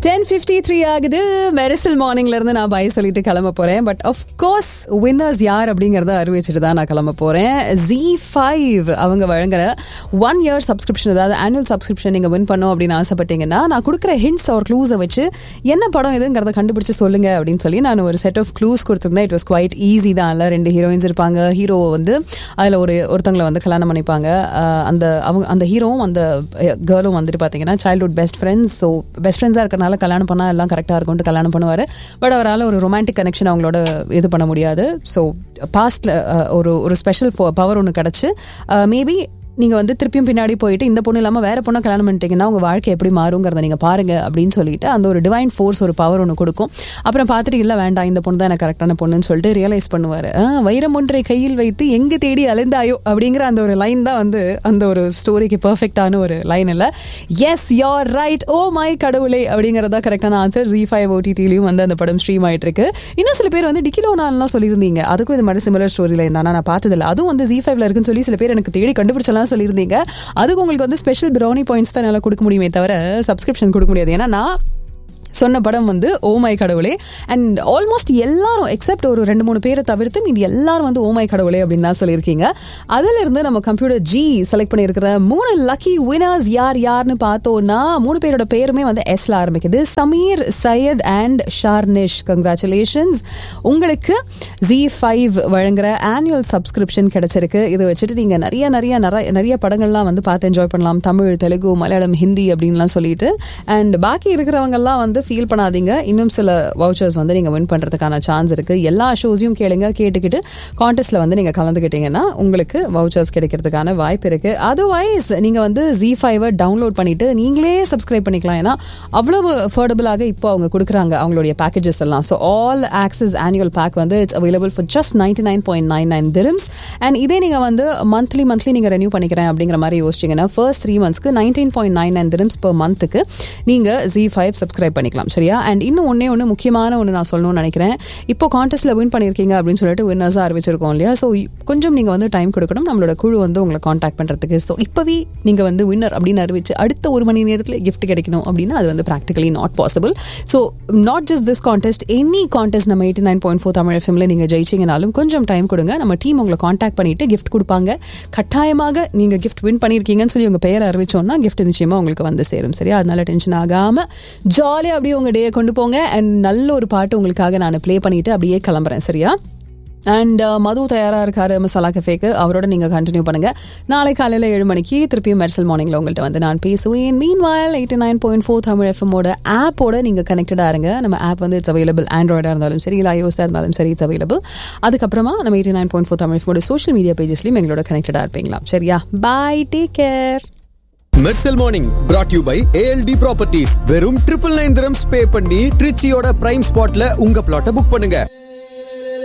ten fifty three ஆகுது மெரிசல் மார்னிங்ல இருந்து நான் பை சொல்லிட்டு கிளம்ப போறேன் பட் ஆஃப் கோர்ஸ் வின்னர்ஸ் யார் அப்படிங்கறத அறிவிச்சிட்டு தான் நான் கிளம்ப போறேன் ஜி ஃபைவ் அவங்க வழங்குற ஒன் இயர் சப்ஸ்கிரிப்ஷன் அதாவது ஆனுவல் சப்ஸ்கிரிப்ஷன் நீங்க வின் பண்ணோம் அப்படின்னு ஆசைப்பட்டீங்கன்னா நான் கொடுக்குற ஹிண்ட்ஸ் ஒரு க்ளூஸை வச்சு என்ன படம் எதுங்கிறத கண்டுபிடிச்சு சொல்லுங்க அப்படின்னு சொல்லி நான் ஒரு செட் ஆஃப் க்ளூஸ் கொடுத்துருந்தேன் இட் வாஸ் குவைட் ஈஸி தான் இல்லை ரெண்டு ஹீரோயின்ஸ் இருப்பாங்க ஹீரோ வந்து அதில் ஒரு ஒருத்தங்களை வந்து கல்யாணம் பண்ணிப்பாங்க அஹ் அந்த அவங்க அந்த ஹீரோவும் அந்த கேர்ளும் வந்துட்டு பார்த்தீங்கன்னா childhood best friends so best ஃப்ரெண்ட்ஸாக இருக்கறனால கல்யாணம் பண்ணால் எல்லாம் கரெக்டாக இருக்கும்ட்டு கல்யாணம் பண்ணுவார் பட் அவரால் ஒரு ரொமான்டிக் கனெக்ஷன் அவங்களோட இது பண்ண முடியாது ஸோ பாஸ்டில் ஒரு ஒரு ஸ்பெஷல் பவர் ஒன்று கிடச்சி மேபி நீங்கள் வந்து திருப்பியும் பின்னாடி போயிட்டு இந்த பொண்ணு இல்லாமல் வேற பொண்ணை கல்யாணம் பண்ணிட்டீங்கன்னா உங்கள் வாழ்க்கை எப்படி மாறுங்கிறத நீங்கள் பாருங்க அப்படின்னு சொல்லிட்டு அந்த ஒரு டிவைன் ஃபோர்ஸ் ஒரு பவர் ஒன்று கொடுக்கும் அப்புறம் பார்த்துட்டு இல்லை வேண்டாம் இந்த பொண்ணு தான் எனக்கு கரெக்டான பொண்ணுன்னு சொல்லிட்டு ரியலைஸ் பண்ணுவார் வைரம் ஒன்றை கையில் வைத்து எங்கே தேடி அலைந்தாயோ அப்படிங்கிற அந்த ஒரு லைன் தான் வந்து அந்த ஒரு ஸ்டோரிக்கு பர்ஃபெக்டான ஒரு லைன் இல்லை yes you're right oh my கடவுளே அப்படிங்கிறதா கரெக்டான ஆன்சர் ஜி ஃபைவ் ஓடிடிலையும் வந்து அந்த படம் ஸ்ட்ரீம் ஆயிட்டு இருக்கு இன்னும் சில பேர் வந்து டிக்கிலோனாலாம் சொல்லியிருந்தீங்க அதுக்கும் இது மாதிரி சிமிலர் ஸ்டோரியில் இருந்தானா நான் பார்த்ததில்ல அதுவும் வந்து ஜி ஃபைவ்ல இருக்குன்னு சொல்லி சில பேர் எனக்கு தேடி கண்டுபிடிச்சலாம் சொல்லியிருந்தீங்க அதுக்கு உங்களுக்கு வந்து ஸ்பெஷல் ப்ரௌனி பாயிண்ட்ஸ் தான் என்னால் கொடுக்க முடியுமே தவிர சப்ஸ்கிரிப்ஷன் கொடுக்க முடியாது ஏன்னா நான் சொன்ன படம் வந்து ஓமை கடவுளே அண்ட் ஆல்மோஸ்ட் எல்லாரும் எக்ஸப்ட் ஒரு ரெண்டு மூணு பேரை தவிர்த்து மீதி எல்லாரும் வந்து ஓமை கடவுளே அப்படின்னு தான் சொல்லியிருக்கீங்க அதுல இருந்து நம்ம கம்ப்யூட்டர் ஜி செலக்ட் பண்ணியிருக்கிற மூணு லக்கி வினர்ஸ் யார் யாருன்னு பார்த்தோம்னா மூணு பேரோட பேருமே வந்து எஸ்ல ஆரம்பிக்குது சமீர் சையத் அண்ட் ஷார்னிஷ் கங்க்ராச்சுலேஷன்ஸ் உங்களுக்கு ஜி ஃபைவ் வழங்குற ஆனுவல் சப்ஸ்கிரிப்ஷன் கிடைச்சிருக்கு இதை வச்சுட்டு நீங்க நிறைய நிறைய நிறைய நிறைய படங்கள்லாம் வந்து பார்த்து என்ஜாய் பண்ணலாம் தமிழ் தெலுங்கு மலையாளம் ஹிந்தி அப்படின்லாம் சொல்லிட்டு அண்ட் பாக்கி இருக்கிறவங்கெல்லாம் வந்து ஃபீல் பண்ணாதீங்க இன்னும் சில வவுச்சர்ஸ் வந்து நீங்கள் வின் பண்ணுறதுக்கான சான்ஸ் இருக்குது எல்லா ஷோஸையும் கேளுங்க கேட்டுக்கிட்டு கான்டெஸ்ட்டில் வந்து நீங்கள் கலந்துக்கிட்டீங்கன்னா உங்களுக்கு வவுச்சர்ஸ் கிடைக்கிறதுக்கான வாய்ப்பு இருக்குது அதர்வைஸ் நீங்கள் வந்து ஜி ஃபைவை டவுன்லோட் பண்ணிவிட்டு நீங்களே சப்ஸ்கிரைப் பண்ணிக்கலாம் ஏன்னா அவ்வளவு அஃபோர்டபுளாக இப்போ அவங்க கொடுக்குறாங்க அவங்களுடைய பேக்கேஜஸ் எல்லாம் so all access annual pack வந்து it's available for just ninety nine point nine nine dirhams and இதே நீங்கள் வந்து மந்த்லி மந்த்லி நீங்கள் ரெனியூ பண்ணிக்கிறேன் அப்படிங்கிற மாதிரி யோசிச்சிங்கன்னா ஃபர்ஸ்ட் த்ரீ மந்த்ஸ்க்கு nineteen point nine nine dirhams per மந்த்துக்கு நீங்கள் ஜி ஃபைவ் சப்ஸ்கிரைப் பண்ணிக்கலாம் சரியா அண்ட் இன்னும் ஒன்னே ஒன்று முக்கியமான ஒன்று நான் சொல்லணும்னு நினைக்கிறேன் இப்போ கான்டெஸ்ட்டில் வின் பண்ணியிருக்கீங்க அப்படின்னு சொல்லிட்டு வின்னர்ஸாக அறிவிச்சிருக்கோம் இல்லையா ஸோ கொஞ்சம் நீங்கள் வந்து டைம் கொடுக்கணும் நம்மளோட குழு வந்து உங்களை காண்டாக்ட் பண்ணுறதுக்கு ஸோ இப்போவே நீங்கள் வந்து வின்னர் அப்படின்னு அறிவிச்சு அடுத்த ஒரு மணி நேரத்தில் gift கிடைக்கணும் அப்படின்னா அது வந்து practically not possible so not just this contest any contest நம்ம eighty nine point four Tamil எஃப்எம்ல நீங்கள் ஜெயிச்சிங்கனாலும் கொஞ்சம் டைம் கொடுங்க நம்ம டீம் உங்களை காண்டாக்ட் பண்ணிட்டு கிஃப்ட் கொடுப்பாங்க கட்டாயமாக நீங்கள் கிஃப்ட் வின் பண்ணியிருக்கீங்கன்னு சொல்லி உங்கள் பெயரை அறிவிச்சோன்னா கிஃப்ட் நிச்சயமாக உங்களுக்கு வந்து சேரும் சரியா அதனால டென்ஷன் ஆகாமல் ஜாலியாக அப்படியே உங்கள் டே கொண்டு போங்க அண்ட் நல்ல ஒரு பாட்டு உங்களுக்காக நான் ப்ளே பண்ணிட்டு அப்படியே கிளம்புறேன் சரியா அண்ட் மது தயாராக இருக்காரு மசாலா கஃபேக்கு அவரோட நீங்கள் கண்டினியூ பண்ணுங்க நாளை காலையில் ஏழு மணிக்கு திருப்பியும் மெர்சல் மார்னிங்கில் உங்கள்கிட்ட வந்து நான் பேசுவேன் meanwhile eighty nine point four Tamil எஃப்எம்மோட ஆப்போட நீங்கள் கனெக்டடாக இருங்க நம்ம ஆப் வந்து இட்ஸ் அவைலபிள் ஆண்ட்ராய்டாக இருந்தாலும் சரி இல்லை ஐஓஸாக இருந்தாலும் சரி இட்ஸ் அவைலபிள் அதுக்கப்புறமா நம்ம eighty nine point four Tamil எஃப்எம்மோட சோஷியல் மீடியா பேஜஸ்லையும் எங்களோட கனெக்டடாக இருப்பீங்களா சரியா bye take care Mersal morning brought you by ALT properties வெறும் ட்ரிபிள் நைன் திரம்ஸ் பே பண்ணி ட்ரிச்சியோட பிரைம் ஸ்பாட்ல உங்க பிளாட்டை புக் பண்ணுங்க